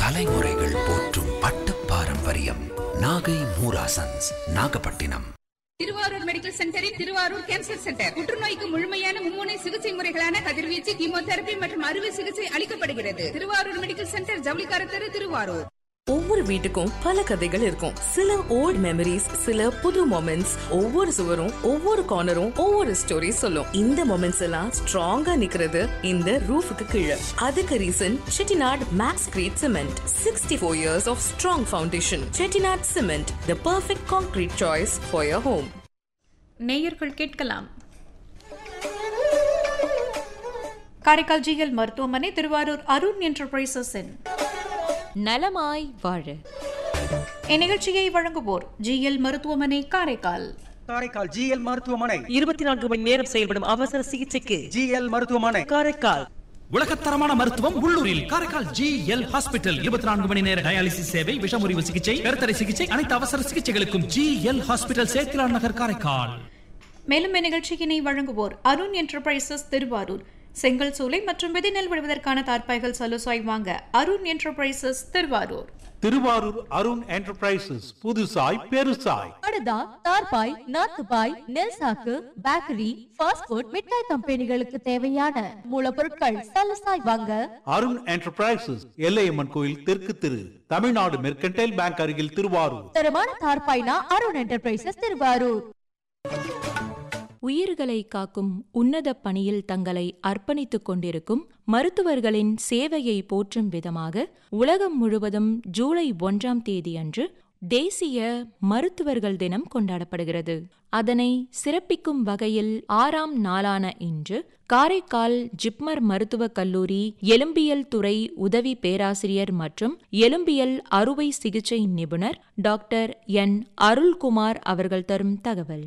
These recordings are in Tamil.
தலைமுறைகள் போற்றும் பட்டு பாரம்பரியம் நாகை மூராசன்ஸ் நாகப்பட்டினம் திருவாரூர் மெடிக்கல் சென்டரில் திருவாரூர் கேன்சர் சென்டர் புற்றுநோய்க்கு முழுமையான மும்முனை சிகிச்சை முறைகளான கதிர்வீச்சு கீமோதெரபி மற்றும் அறுவை சிகிச்சை அளிக்கப்படுகிறது திருவாரூர் மெடிக்கல் சென்டர் ஜவுளிக்கார தெரு திருவாரூர் ஒவ்வொரு வீட்டுக்கும் பல கதைகள் இருக்கும் சில ஓல்ட் மெமரிஸ் சில புது மொமெண்ட்ஸ் ஒவ்வொரு சுவரும் ஒவ்வொரு கார்னரும் ஒவ்வொரு ஸ்டோரி சொல்லும் இந்த மொமெண்ட்ஸ் எல்லாம் ஸ்ட்ராங்கா நிக்கிறது இந்த ரூஃபுக்கு கீழே அதுக்கு reason Chettinad max crete cement sixty four years of strong foundation Chettinad cement the perfect concrete choice for your home நேயர்கள் கேட்கலாம் காரைக்கால் ஜிஎல் மருத்துவமனை திருவாரூர் அருண் என்டர்பிரைசஸின் நலமாய் வாழ இந்நிகழ்ச்சியை வழங்குவோர் ஜிஎல் மருத்துவமனை காரைக்கால் காரைக்கால் ஜிஎல் மருத்துவமனை இருபத்தி நான்கு மணி நேரம் செயல்படும் அவசர சிகிச்சைக்கு ஜிஎல் மருத்துவமனை காரைக்கால் உலகத்தரமான மருத்துவம் உள்ளூரில் காரைக்கால் ஜி எல் ஹாஸ்பிட்டல் இருபத்தி நான்கு மணி நேர டயாலிசிஸ் சேவை விஷமுறிவு சிகிச்சை கருத்தடை சிகிச்சை அனைத்து அவசர சிகிச்சைகளுக்கும் ஜி எல் ஹாஸ்பிட்டல் சேத்திலான் நகர் காரைக்கால் மேலும் இந்நிகழ்ச்சியினை வழங்குவோர் அருண் என்டர்பிரைசஸ் திருவாரூர் செங்கல் சூளை மற்றும் விதைநெல் விடுவதற்கான தார்ப்பாய்கள் சலுசாய் வாங்க அருண் என்டர்பிரைசஸ் திருவாரூர் திருவாரூர் அருண் என்டர்பிரைசஸ் புதுசாய் பெருசாய் படுதா தார்பாய் நாத்துபாய் நெல் சாக்கு பேக்கரி ஃபாஸ்ட் ஃபுட் மிட்டாய் கம்பெனிகளுக்கு தேவையான மூலப்பொருட்கள் சலசாய் வாங்க அருண் என்டர்பிரைசஸ் எல்லையம்மன் கோயில் தெற்கு திரு தமிழ்நாடு மெர்கன்டைல் பேங்க் அருகில் திருவாரூர் தரமான தார்பாய்னா அருண் என்டர்பிரைசஸ் திருவாரூர் உயிர்களை காக்கும் உன்னத பணியில் தங்களை அர்ப்பணித்துக் கொண்டிருக்கும் மருத்துவர்களின் சேவையை போற்றும் விதமாக உலகம் முழுவதும் ஜூலை ஒன்றாம் தேதியன்று தேசிய மருத்துவர்கள் தினம் கொண்டாடப்படுகிறது அதனை சிறப்பிக்கும் வகையில் ஆறாம் நாளான இன்று காரைக்கால் ஜிப்மர் மருத்துவக் கல்லூரி எலும்பியல் துறை உதவி பேராசிரியர் மற்றும் எலும்பியல் அறுவை சிகிச்சை நிபுணர் டாக்டர் என் அருள்குமார் அவர்கள் தரும் தகவல்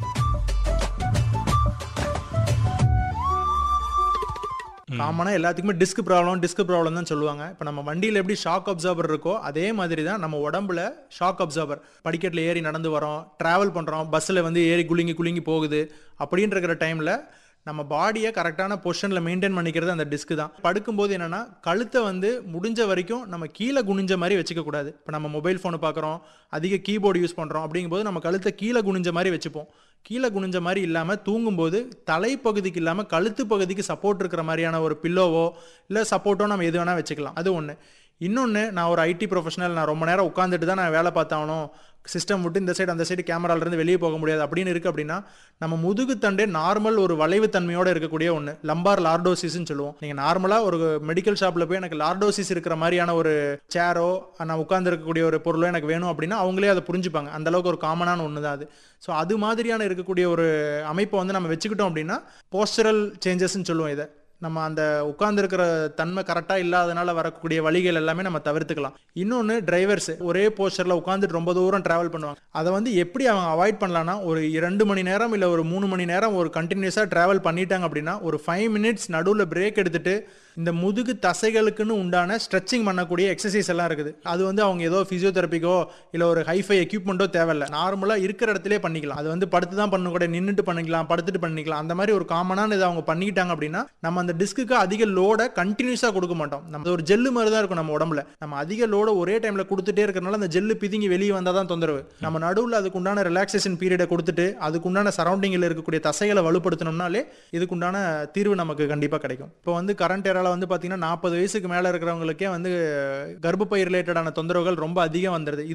காமனா எல்லாத்துக்குமே டிஸ்க் ப்ராப்ளம் டிஸ்க் ப்ராப்ளம் தான் சொல்லுவாங்க இப்போ நம்ம வண்டியில் எப்படி ஷாக் அப்சார்பர் இருக்கோ அதே மாதிரி தான் நம்ம உடம்புல ஷாக் அப்சார்பர் படிக்கட்டில் ஏறி நடந்து வரோம் டிராவல் பண்ணுறோம் பஸ்ஸில் வந்து ஏறி குலுங்கி குலுங்கி போகுது அப்படின்ற இருக்கிற டைமில் நம்ம பாடியை கரெக்டான பொசிஷனில் மெயின்டைன் பண்ணிக்கிறது அந்த டிஸ்க் தான் படுக்கும்போது என்னன்னா கழுத்தை வந்து முடிஞ்ச வரைக்கும் நம்ம கீழே குனிஞ்ச மாதிரி வச்சுக்க கூடாது இப்போ நம்ம மொபைல் ஃபோனு பார்க்குறோம் அதிக கீபோர்டு யூஸ் பண்ணுறோம் அப்படிங்கும்போது நம்ம கழுத்தை கீழே குனிஞ்ச மாதிரி வச்சுப்போம் கீழே குனிஞ்ச மாதிரி இல்லாமல் தூங்கும்போது தலைப்பகுதிக்கு இல்லாமல் கழுத்து பகுதிக்கு சப்போர்ட் இருக்கிற மாதிரியான ஒரு பில்லோவோ இல்லை சப்போர்ட்டோ நம்ம எது வேணால் வச்சுக்கலாம் அது ஒன்று இன்னொன்று நான் ஒரு ஐடி ப்ரொஃபஷனல் நான் ரொம்ப நேரம் உட்காந்துட்டு தான் நான் வேலை பார்த்தாகணும் சிஸ்டம் விட்டு இந்த சைடு அந்த சைடு கேமராலேருந்து வெளியே போக முடியாது அப்படின்னு இருக்குது அப்படின்னா நம்ம முதுகுத்தண்டே நார்மல் ஒரு வளைவு தன்மையோடு இருக்கக்கூடிய ஒன்று லம்பார் லார்டோசிஸ்ன்னு சொல்லுவோம் நீங்கள் நார்மலாக ஒரு மெடிக்கல் ஷாப்பில் போய் எனக்கு லார்டோசிஸ் இருக்கிற மாதிரியான ஒரு சேரோ நான் உட்கார்ந்து இருக்கக்கூடிய ஒரு பொருளோ எனக்கு வேணும் அப்படின்னா அவங்களே அதை புரிஞ்சுப்பாங்க அந்த அளவுக்கு ஒரு காமனான ஒன்று தான் அது ஸோ அது மாதிரியான இருக்கக்கூடிய ஒரு அமைப்பை வந்து நம்ம வச்சுக்கிட்டோம் அப்படின்னா போஸ்டரல் சேஞ்சஸ்ன்னு சொல்லுவோம் இதை நம்ம அந்த உட்கார்ந்துருக்கிற தன்மை கரெக்டாக இல்லாதனால வரக்கூடிய வழிகள் எல்லாமே நம்ம தவிர்த்துக்கலாம் இன்னொன்று டிரைவர்ஸ் ஒரே போஸ்டரில் உட்காந்துட்டு ரொம்ப தூரம் டிராவல் பண்ணுவாங்க அதை வந்து எப்படி அவங்க அவாய்ட் பண்ணலாம்னா ஒரு இரண்டு மணி நேரம் இல்லை ஒரு மூணு மணி நேரம் ஒரு கண்டினியூஸாக டிராவல் பண்ணிட்டாங்க அப்படின்னா ஒரு ஃபைவ் மினிட்ஸ் நடுவில் பிரேக் எடுத்துட்டு இந்த முதுகு தசைகளுக்குன்னு உண்டான ஸ்ட்ரெச்சிங் பண்ணக்கூடிய எக்ஸசைஸ் எல்லாம் இருக்குது அது வந்து அவங்க ஏதோ ஃபிசியோதெரப்பிக்கோ இல்லை ஒரு ஹைஃபை எக்யூப்மெண்ட்டோ தேவையில்ல நார்மலாக இருக்கிற இடத்துல பண்ணிக்கலாம் அது வந்து படுத்து தான் பண்ண கூட நின்றுட்டு பண்ணிக்கலாம் படுத்துட்டு பண்ணிக்கலாம் அந்த மாதிரி ஒரு காமனான இதை அவங்க பண்ணிக்கிட்டாங்க அப்படின்னா நம்ம அந்த டிஸ்க்கு அதிக லோடை கண்டினியூஸாக கொடுக்க மாட்டோம் நம்ம ஒரு ஜெல்லு மாதிரி தான் இருக்கும் நம்ம உடம்புல நம்ம அதிக லோடை ஒரே டைமில் கொடுத்துட்டே இருக்கிறனால அந்த ஜெல்லு பிதுங்கி வெளியே வந்தால் தான் தொந்தரவு நம்ம நடுவில் அதுக்குண்டான ரிலாக்ஸேஷன் பீரியடை கொடுத்துட்டு அதுக்குண்டான சரௌண்டிங்கில் இருக்கக்கூடிய தசைகளை வலுப்படுத்தணும்னாலே இதுக்குண்டான தீர்வு நமக்கு கண்டிப்பாக கிடைக்கும் இப்போ வந்து கரண்ட் ஏரால வந்து பார்த்தீங்கன்னா நாற்பது வயசுக்கு மேலே இருக்கிறவங்களுக்கே வந்து கர்ப்பப்பை ரிலேட்டடான தொந்தரவுகள் ரொம்ப அதிகம் வந்துடுது